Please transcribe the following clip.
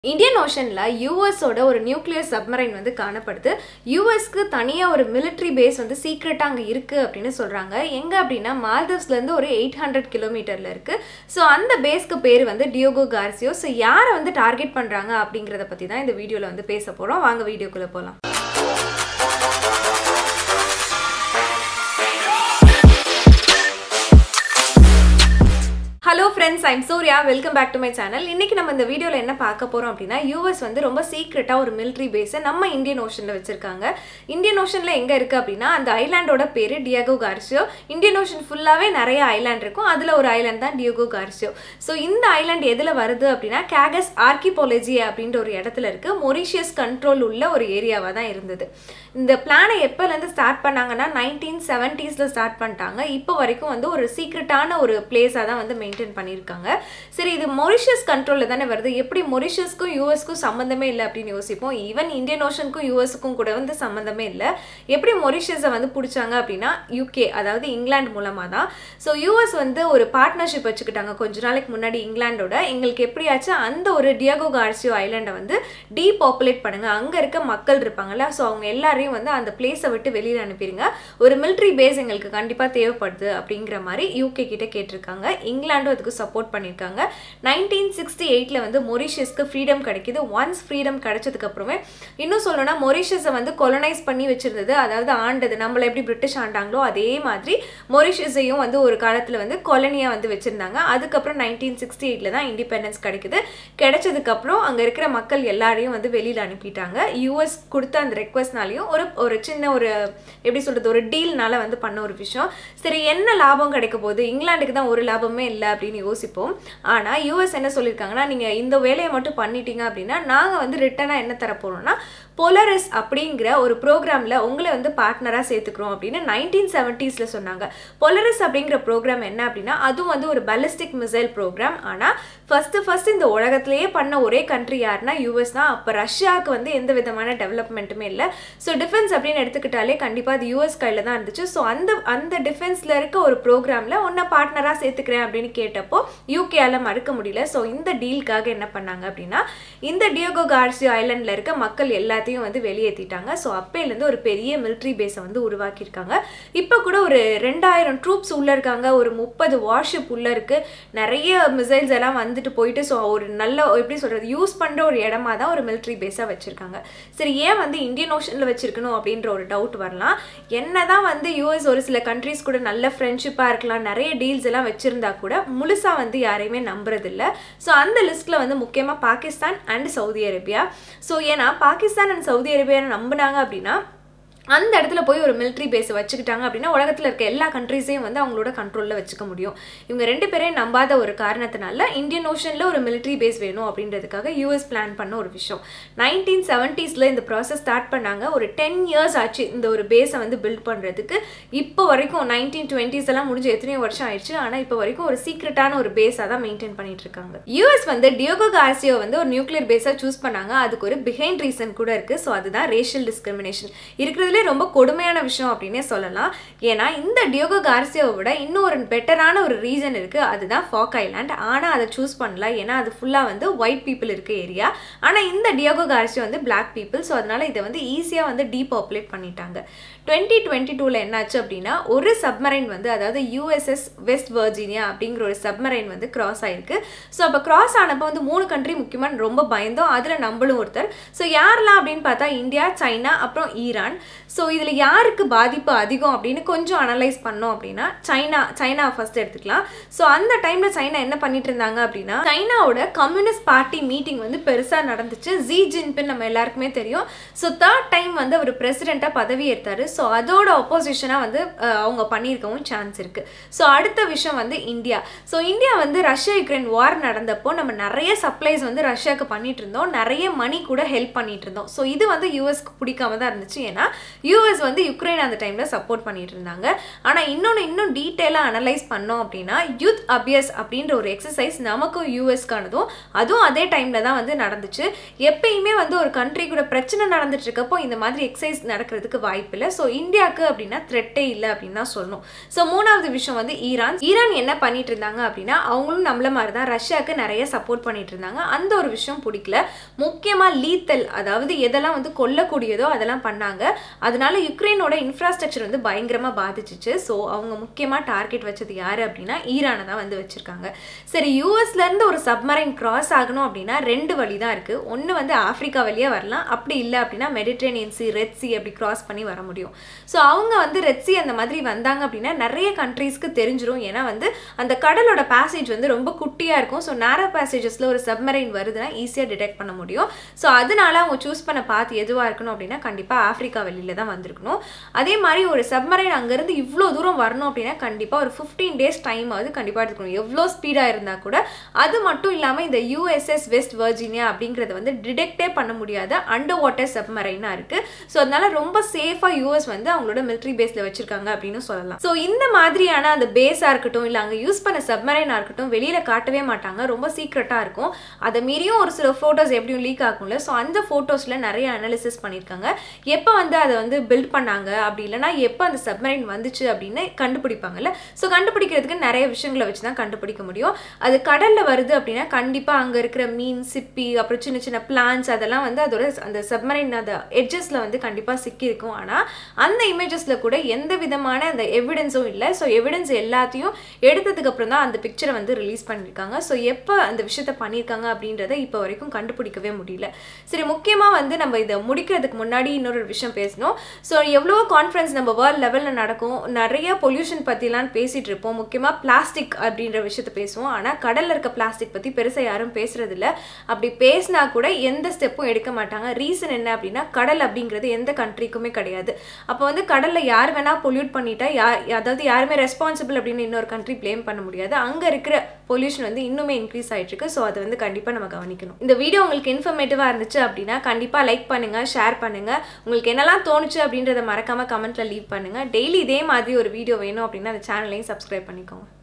Indian ஓஷனில் யூஎஸோட ஒரு nuclear submarine வந்து காணப்படுது யூஎஸ்க்கு தனியாக ஒரு மிலிட்ரி பேஸ் வந்து சீக்ரெட்டாக அங்கே இருக்குது அப்படின்னு சொல்கிறாங்க எங்கே அப்படின்னா மால்தீவ்ஸ்லேருந்து ஒரு எயிட் ஹண்ட்ரட் கிலோமீட்டரில் இருக்குது ஸோ அந்த பேஸ்க்கு பேர் வந்து டியோகோ கார்சியோ ஸோ யாரை வந்து டார்கெட் பண்ணுறாங்க அப்படிங்கிறத பற்றி தான் இந்த வீடியோவில் வந்து பேச போகிறோம் வாங்க வீடியோக்குள்ளே போகலாம் hello friends I'm Surya welcome back to my channel இன்னைக்கு நம்ம இந்த வீடியோவில் என்ன பார்க்க போகிறோம் அப்படின்னா யூஎஸ் வந்து ரொம்ப சீக்ரெட்டாக ஒரு மிலிட்ரி பேஸை நம்ம இந்தியன் ஓஷனில் வச்சுருக்காங்க இந்தியன் ஓஷனில் எங்கே இருக்குது அப்படின்னா அந்த ஐலாண்டோட பேர் டியாகோ கார்சியோ இந்தியன் ஓஷன் ஃபுல்லாகவே நிறைய ஐலாண்ட் இருக்கும் அதில் ஒரு ஐலாண்ட் தான் டியோகோ கார்சியோ ஸோ இந்த ஐலாண்ட் எதில் வருது அப்படின்னா கேகஸ் ஆர்கிபாலஜி அப்படின்ற ஒரு இடத்துல இருக்குது மொரிஷியஸ் கண்ட்ரோல் உள்ள ஒரு ஏரியாவாக தான் இருந்தது இந்த பிளானை எப்போலேருந்து ஸ்டார்ட் பண்ணாங்கன்னா நைன்டீன் செவன்ட்டீஸில் ஸ்டார்ட் பண்ணிட்டாங்க இப்போ வரைக்கும் வந்து ஒரு சீக்ரெட்டான ஒரு பிளேஸாக தான் வந்து மெயின்டைன் பண்ணியிருக்காங்க சரி இது மொரிஷியஸ் கண்ட்ரோலில் தானே வருது எப்படி மொரிஷியஸ்க்கும் யூஎஸ்க்கும் சம்மந்தமே இல்லை அப்படின்னு யோசிப்போம் ஈவன் இந்தியன் ஓஷனுக்கும் யூஎஸ்க்கும் கூட வந்து சம்மந்தமே இல்லை எப்படி மொரிஷியஸை வந்து பிடிச்சாங்க அப்படின்னா யூகே அதாவது இங்கிலாந்து மூலமாக தான் ஸோ யூஎஸ் வந்து ஒரு பார்ட்னர்ஷிப் வச்சுக்கிட்டாங்க கொஞ்ச நாளைக்கு முன்னாடி இங்கிலாண்டோட எங்களுக்கு எப்படியாச்சும் அந்த ஒரு டியாகோ கார்சியோ ஐலாண்டை வந்து டீபாப்புலேட் பண்ணுங்க அங்கே இருக்க மக்கள் இருப்பாங்கல்ல ஸோ அவங்க எல்லாரையும் வந்து அந்த பிளேஸை விட்டு வெளியில் அனுப்பிடுங்க ஒரு மிலிட்ரி பேஸ் எங்களுக்கு கண்டிப்பாக தேவைப்படுது அப்படிங்கிற மாதிரி யூகே கிட்ட கேட்டிருக்காங்க இங்கிலாண்டும் அதுக்கு சப்போர்ட் பண்ணியிருக்காங்க நைன்டீன் சிக்ஸ்டி எயிட்டில் வந்து மொரிஷியஸ்க்கு ஃப்ரீடம் கிடைக்கிது ஒன்ஸ் ஃப்ரீடம் கிடைச்சதுக்கு அப்புறமே இன்னும் சொல்லணும்னா மொரிஷியஸை வந்து கொலனைஸ் பண்ணி வச்சிருந்தது அதாவது ஆண்டது நம்மளை எப்படி பிரிட்டிஷ் ஆண்டாங்களோ அதே மாதிரி மொரிஷியஸையும் வந்து ஒரு காலத்தில் வந்து கொலனியாக வந்து வச்சுருந்தாங்க அதுக்கப்புறம் நைன்டீன் சிக்ஸ்டி எயிட்டில் தான் இண்டிபெண்டன்ஸ் கிடைக்குது கிடைச்சதுக்கப்புறம் அங்கே இருக்கிற மக்கள் எல்லாரையும் வந்து வெளியில் அனுப்பிட்டாங்க யூஎஸ் கொடுத்த அந்த ரெக்வஸ்ட்னாலையும் ஒரு ஒரு சின்ன ஒரு எப்படி சொல்கிறது ஒரு டீல்னால வந்து பண்ண ஒரு விஷயம் சரி என்ன லாபம் கிடைக்க போகுது இங்கிலாந்துக்கு தான் ஒரு லாபமே இல்லை அப்படின்னு யோசிப்போம் ஆனால் யூஎஸ் என்ன சொல்லியிருக்காங்கன்னா நீங்கள் இந்த வேலையை மட்டும் பண்ணிட்டீங்க அப்படின்னா நாங்கள் வந்து ரிட்டனாக என்ன தர போகிறோம்னா பொலரஸ் அப்படிங்கிற ஒரு ப்ரோக்ராமில் உங்களை வந்து பார்ட்னராக சேர்த்துக்கிறோம் அப்படின்னு நைன்டீன் செவன்ட்டீஸில் சொன்னாங்க பொலரஸ் அப்படிங்கிற ப்ரோக்ராம் என்ன அப்படின்னா அதுவும் வந்து ஒரு பலிஸ்டிக் மிசைல் ப்ரோக்ராம் ஆனால் ஃபஸ்ட்டு ஃபஸ்ட்டு இந்த உலகத்திலேயே பண்ண ஒரே கண்ட்ரி யாருன்னா யூஎஸ் தான் அப்போ ரஷ்யாவுக்கு வந்து எந்த விதமான டெவலப்மெண்ட்டுமே இல்லை ஸோ டிஃபென்ஸ் அப்படின்னு எடுத்துக்கிட்டாலே கண்டிப்பாக அது யூஎஸ் கையில் தான் இருந்துச்சு ஸோ அந்த அந்த டிஃபென்ஸில் இருக்க ஒரு ப்ரோக்ராமில் ஒன்றை பார்ட்னராக சேர்த்துக்கிறேன் அப்படின்னு கேட்டப்போ யூகேயால் மறுக்க முடியல ஸோ இந்த டீலுக்காக என்ன பண்ணாங்க அப்படின்னா இந்த டியோகோ கார்சியோ ஐலாண்டில் இருக்க மக்கள் எல்லாத்தையும் வந்து வெளியேற்றிட்டாங்க ஸோ அப்பையிலேருந்து ஒரு பெரிய மிலிட்ரி பேஸை வந்து உருவாக்கியிருக்காங்க இப்போ கூட ஒரு ரெண்டாயிரம் ட்ரூப்ஸ் உள்ளே இருக்காங்க ஒரு முப்பது வார்ஷிப் உள்ளே இருக்குது நிறைய மிசைல்ஸ் எல்லாம் வந்துட்டு போயிட்டு ஸோ ஒரு நல்ல எப்படி சொல்கிறது யூஸ் பண்ணுற ஒரு இடமா தான் ஒரு மிலிட்ரி பேஸாக வச்சுருக்காங்க சரி ஏன் வந்து இந்தியன் ஓஷனில் வச்சுருக்கணும் அப்படின்ற ஒரு டவுட் வரலாம் என்ன தான் வந்து யூஎஸ் ஒரு சில கண்ட்ரீஸ் கூட நல்ல ஃப்ரெண்ட்ஷிப்பாக இருக்கலாம் நிறைய டீல்ஸ் எல்லாம் வச்சுருந்தா கூட முழுசாக வந்து யாரையுமே நம்புறதில்ல ஸோ அந்த லிஸ்ட்டில் வந்து முக்கியமாக Pakistan and Saudi Arabia so ஏன்னா பாகிஸ்தான் அண்ட் சவுதி அரேபியா நம்பினாங்க அப்படின்னா அந்த இடத்துல போய் ஒரு மிலிட்ரி பேஸை வச்சுக்கிட்டாங்க அப்படின்னா உலகத்தில் இருக்க எல்லா கண்ட்ரீஸையும் வந்து அவங்களோட கண்ட்ரோலில் வச்சுக்க முடியும் இவங்க ரெண்டு பேரையும் நம்பாத ஒரு காரணத்தினால இந்தியன் ஓஷனில் ஒரு மிலிட்ரி பேஸ் வேணும் அப்படின்றதுக்காக யூஎஸ் பிளான் பண்ண ஒரு விஷயம் நைன்டீன் செவன்ட்டீஸில் இந்த ப்ராசஸ் ஸ்டார்ட் பண்ணாங்க ஒரு டென் இயர்ஸ் ஆச்சு இந்த ஒரு பேஸை வந்து பில்ட் பண்ணுறதுக்கு இப்போ வரைக்கும் நைன்டீன் டுவெண்ட்டீஸ் எல்லாம் முடிஞ்சு எத்தனையோ வருஷம் ஆயிடுச்சு ஆனால் இப்போ வரைக்கும் ஒரு சீக்ரெட்டான ஒரு பேஸாக தான் மெயின்டைன் பண்ணிட்டு இருக்காங்க யூஎஸ் வந்து டியோகோ கார்சியோ வந்து ஒரு நியூக்ளியர் பேஸாக சூஸ் பண்ணாங்க அதுக்கு ஒரு பிஹைண்ட் ரீசன் கூட இருக்குது ஸோ அதுதான் ரேஷியல் டிஸ்கிரிமினேஷன் இருக்கிறதுலே ரொம்ப கொடுமையான விஷயம் அப்படின்னே சொல்லலாம் ஏன்னா இந்த டியோகோ கார்சியோவை விட இன்னும் ஒரு பெட்டரான ஒரு ரீசன் இருக்குது அதுதான் ஃபாக் ஐலாண்ட் ஆனால் அதை சூஸ் பண்ணல ஏன்னா அது ஃபுல்லாக வந்து ஒயிட் பீப்புள் இருக்க ஏரியா ஆனால் இந்த டியோகோ கார்சியோ வந்து பிளாக் பீப்புள் ஸோ அதனால் இதை வந்து ஈஸியாக வந்து டீபாப்புலேட் பண்ணிட்டாங்க டுவெண்ட்டி டுவெண்ட்டி டூவில் என்னாச்சு அப்படின்னா ஒரு சப்மரைன் வந்து அதாவது யூஎஸ்எஸ் வெஸ்ட் வர்ஜீனியா அப்படிங்கிற ஒரு சப்மரைன் வந்து கிராஸ் ஆயிருக்கு ஸோ அப்போ கிராஸ் ஆனப்போ வந்து மூணு கண்ட்ரி முக்கியமாக ரொம்ப பயந்தோம் அதில் நம்மளும் ஒருத்தர் ஸோ யாரெல்லாம் அப்படின்னு பார்த்தா இந்தியா சைனா அப்புறம் ஈரான் ஸோ இதில் யாருக்கு பாதிப்பு அதிகம் அப்படின்னு கொஞ்சம் அனலைஸ் பண்ணோம் அப்படின்னா சைனா சைனா ஃபர்ஸ்ட் எடுத்துக்கலாம் ஸோ அந்த டைமில் சைனா என்ன பண்ணிட்டு இருந்தாங்க அப்படின்னா சைனாவோட கம்யூனிஸ்ட் பார்ட்டி மீட்டிங் வந்து பெருசாக நடந்துச்சு ஜி ஜின்பின் நம்ம எல்லாருக்குமே தெரியும் ஸோ தேர்ட் டைம் வந்து அவர் பிரசிடெண்ட்டாக பதவி ஏற்றாரு ஸோ அதோட ஆப்போசிஷனாக வந்து அவங்க பண்ணியிருக்கவும் சான்ஸ் இருக்குது ஸோ அடுத்த விஷயம் வந்து இந்தியா ஸோ இந்தியா வந்து ரஷ்யா யுக்ரைன் வார் நடந்தப்போ நம்ம நிறைய சப்ளைஸ் வந்து ரஷ்யாவுக்கு பண்ணிட்டு இருந்தோம் நிறைய மணி கூட ஹெல்ப் பண்ணிட்டு இருந்தோம் ஸோ இது வந்து யூஎஸ்க்கு பிடிக்காம தான் இருந்துச்சு ஏன்னா யூஎஸ் வந்து யுக்ரைன் அந்த டைமில் சப்போர்ட் பண்ணிட்டு இருந்தாங்க ஆனால் இன்னொன்று இன்னும் டீட்டெயிலாக அனலைஸ் பண்ணோம் அப்படின்னா யுத் அபியஸ் அப்படின்ற ஒரு எக்ஸசைஸ் நமக்கும் யூஎஸ்க்கானதும் அதுவும் அதே டைமில் தான் வந்து நடந்துச்சு எப்பயுமே வந்து ஒரு கண்ட்ரி கூட பிரச்சனை நடந்துட்டு இருக்கப்போ இந்த மாதிரி எக்ஸசைஸ் நடக்கிறதுக்கு வாய்ப்பு இல்லை ஸோ இந்தியாவுக்கு அப்படின்னா த்ரெட்டே இல்லை அப்படின்னு தான் சொல்லணும் ஸோ மூணாவது விஷயம் வந்து ஈரான் ஈரான் என்ன பண்ணிட்டு இருந்தாங்க அப்படின்னா அவங்களும் நம்மள மாதிரி தான் ரஷ்யாவுக்கு நிறைய சப்போர்ட் பண்ணிட்டு இருந்தாங்க அந்த ஒரு விஷயம் பிடிக்கல முக்கியமாக லீத்தல் அதாவது எதெல்லாம் வந்து கொல்லக்கூடியதோ அதெல்லாம் பண்ணாங்க அதனால யுக்ரைனோட இன்ஃப்ராஸ்ட்ரக்சர் வந்து பயங்கரமாக பாதிச்சிச்சு ஸோ அவங்க முக்கியமாக டார்கெட் வச்சது யார் அப்படின்னா ஈரானை தான் வந்து வச்சிருக்காங்க சரி யூஎஸ்லேருந்து ஒரு சப்மரைன் கிராஸ் ஆகணும் அப்படின்னா ரெண்டு வழி தான் இருக்குது ஒன்று வந்து ஆஃப்ரிக்கா வழியாக வரலாம் அப்படி இல்லை அப்படின்னா மெடிட்ரேனியன் சி ரெட் சி அப்படி கிராஸ் பண்ணி வர முடியும் ஸோ அவங்க வந்து ரெட் சி அந்த மாதிரி வந்தாங்க அப்படின்னா நிறைய கண்ட்ரீஸ்க்கு தெரிஞ்சிரும் ஏன்னா வந்து அந்த கடலோட பேசேஜ் வந்து ரொம்ப குட்டியாக இருக்கும் ஸோ நேரோ பேசேஜஸில் ஒரு சப்மரைன் வருதுன்னா ஈஸியாக டிடெக்ட் பண்ண முடியும் ஸோ அதனால அவங்க சூஸ் பண்ண பாத்து எதுவாக இருக்கணும் அப்படின்னா கண்டிப்பாக ஆஃப்ரிக்கா வெளியில் தான் வந்திருக்கணும் அதே மாதிரி ஒரு சப்மரைன் அங்கேருந்து இவ்வளோ தூரம் வரணும் அப்படின்னா கண்டிப்பாக ஒரு ஃபிஃப்டீன் டேஸ் டைம் ஆகுது கண்டிப்பாக எடுத்துக்கணும் எவ்வளோ ஸ்பீடாக இருந்தால் கூட அது மட்டும் இல்லாமல் இந்த யூஎஸ்எஸ் வெஸ்ட் வர்ஜீனியா அப்படிங்கிறத வந்து டிடெக்டே பண்ண முடியாத அண்டர் வாட்டர் சப்மரைனாக இருக்குது ஸோ அதனால ரொம்ப சேஃபாக யூஎஸ் வந்து அவங்களோட மிலிட்ரி பேஸில் வச்சிருக்காங்க அப்படின்னு சொல்லலாம் ஸோ இந்த மாதிரியான அந்த பேஸாக இருக்கட்டும் இல்லை அங்கே யூஸ் பண்ண சப்மரைனாக இருக்கட்டும் வெளியில் காட்டவே மாட்டாங்க ரொம்ப சீக்ரெட்டாக இருக்கும் அதை மீறியும் ஒரு சில ஃபோட்டோஸ் எப்படியும் லீக் ஆகும்ல ஸோ அந்த ஃபோட்டோஸில் நிறைய அனாலிசிஸ் பண்ணியிருக்காங்க எப்போ வந்து அதை வந்து பில்ட் பண்ணாங்க அப்படி இல்லைனா எப்போ அந்த சப்மரைன் வந்துச்சு அப்படின்னு கண்டுபிடிப்பாங்கல்ல ஸோ கண்டுபிடிக்கிறதுக்கு நிறைய விஷயங்களை வச்சு தான் கண்டுபிடிக்க முடியும் அது கடலில் வருது அப்படின்னா கண்டிப்பாக அங்கே இருக்கிற மீன் சிப்பி அப்புறம் சின்ன சின்ன பிளான்ஸ் அதெல்லாம் வந்து அதோட அந்த சப்மரைன் அந்த எட்ஜஸில் வந்து கண்டிப்பாக சிக்கியிருக்கும் ஆனால் அந்த இமேஜஸில் கூட எந்த விதமான அந்த எவிடன்ஸும் இல்லை ஸோ எவிடன்ஸ் எல்லாத்தையும் எடுத்ததுக்கு அப்புறம் தான் அந்த பிக்சரை வந்து ரிலீஸ் பண்ணியிருக்காங்க ஸோ எப்போ அந்த விஷயத்த பண்ணியிருக்காங்க அப்படின்றத இப்போ வரைக்கும் கண்டுபிடிக்கவே முடியல சரி முக்கியமாக வந்து நம்ம இதை முடிக்கிறதுக்கு முன்னாடி இன்னொரு விஷயம் பேசணும் ஸோ எவ்வளோ கான்ஃபரன்ஸ் நம்ம வேர்ல்ட் லெவலில் நடக்கும் நிறைய பொல்யூஷன் பற்றிலாம் பேசிகிட்டு இருப்போம் முக்கியமாக பிளாஸ்டிக் அப்படின்ற விஷயத்த பேசுவோம் ஆனால் கடலில் இருக்க பிளாஸ்டிக் பற்றி பெருசாக யாரும் பேசுறதில்ல அப்படி பேசினா கூட எந்த ஸ்டெப்பும் எடுக்க மாட்டாங்க ரீசன் என்ன அப்படின்னா கடல் அப்படிங்கிறது எந்த கண்ட்ரிக்குமே கிடையாது அப்போ வந்து கடலில் யார் வேணால் பொல்யூட் பண்ணிட்டா யார் அதாவது யாருமே ரெஸ்பான்சிபிள் அப்படின்னு இன்னொரு கண்ட்ரி ப்ளேம் பண்ண முடியாது அங்கே இருக்கிற பொல்யூஷன் வந்து இன்னுமே இன்க்ரீஸ் ஆகிட்டு இருக்கு ஸோ அதை வந்து கண்டிப்பாக நம்ம கவனிக்கணும் இந்த வீடியோ உங்களுக்கு இன்ஃபர்மேட்டிவாக இருந்துச்சு அப்படின்னா கண்டிப்பாக லைக் பண்ணுங்கள் ஷேர் பண்ணுங்கள் உங்களுக்கு என்னெல்லாம் தோணுச்சு அப்படின்றத மறக்காமல் கமெண்ட்டில் லீவ் பண்ணுங்கள் டெய்லி இதே மாதிரி ஒரு வீடியோ வேணும் அப்படின்னா அந்த சேனலையும் சப்ஸ்கிரைப் பண்ணிக்கோங்க